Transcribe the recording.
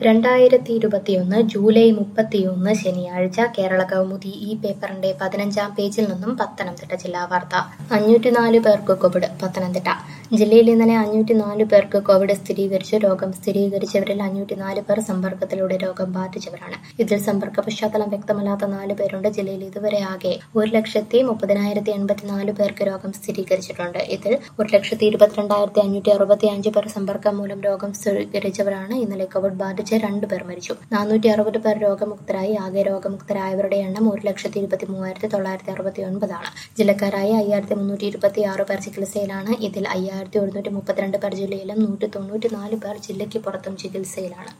രണ്ടായിരത്തി ഇരുപത്തിയൊന്ന് ജൂലൈ മുപ്പത്തിയൊന്ന് ശനിയാഴ്ച കേരള കൗമുദി ഈ പേപ്പറിന്റെ പതിനഞ്ചാം പേജിൽ നിന്നും പത്തനംതിട്ട ജില്ലാ വാർത്ത അഞ്ഞൂറ്റിനാല് പേർക്ക് കോവിഡ് പത്തനംതിട്ട ജില്ലയിൽ ഇന്നലെ അഞ്ഞൂറ്റിനാല് പേർക്ക് കോവിഡ് സ്ഥിരീകരിച്ചു രോഗം സ്ഥിരീകരിച്ചവരിൽ അഞ്ഞൂറ്റിനാല് പേർ സമ്പർക്കത്തിലൂടെ രോഗം ബാധിച്ചവരാണ് ഇതിൽ സമ്പർക്ക പശ്ചാത്തലം വ്യക്തമല്ലാത്ത നാല് പേരുണ്ട് ജില്ലയിൽ ഇതുവരെ ആകെ ഒരു ലക്ഷത്തി മുപ്പതിനായിരത്തി എൺപത്തിനാല് പേർക്ക് രോഗം സ്ഥിരീകരിച്ചിട്ടുണ്ട് ഇതിൽ ഒരു ലക്ഷത്തി ഇരുപത്തിരണ്ടായിരത്തി അഞ്ഞൂറ്റി അറുപത്തി അഞ്ച് പേർ സമ്പർക്കം മൂലം രോഗം സ്ഥിരീകരിച്ചവരാണ് ഇന്നലെ കോവിഡ് ബാധിച്ച് രണ്ട് പേർ മരിച്ചു നാനൂറ്റി അറുപത് പേർ രോഗമുക്തരായി ആകെ രോഗമുക്തരായവരുടെ എണ്ണം ഒരു ലക്ഷത്തി ഇരുപത്തി മൂവായിരത്തി തൊള്ളായിരത്തി അറുപത്തി ഒൻപതാണ് ജില്ലക്കാരായ അയ്യായിരത്തി മുന്നൂറ്റി ഇരുപത്തി ആറ് പേർ ചികിത്സയിലാണ് ഇതിൽ അയ്യായിരത്തി ഒരുന്നൂറ്റി മുപ്പത്തിരണ്ട് പേർ ജില്ലയിലും നൂറ്റി തൊണ്ണൂറ്റി നാല് പേർ ജില്ലയ്ക്ക് പുറത്തും ചികിത്സയിലാണ്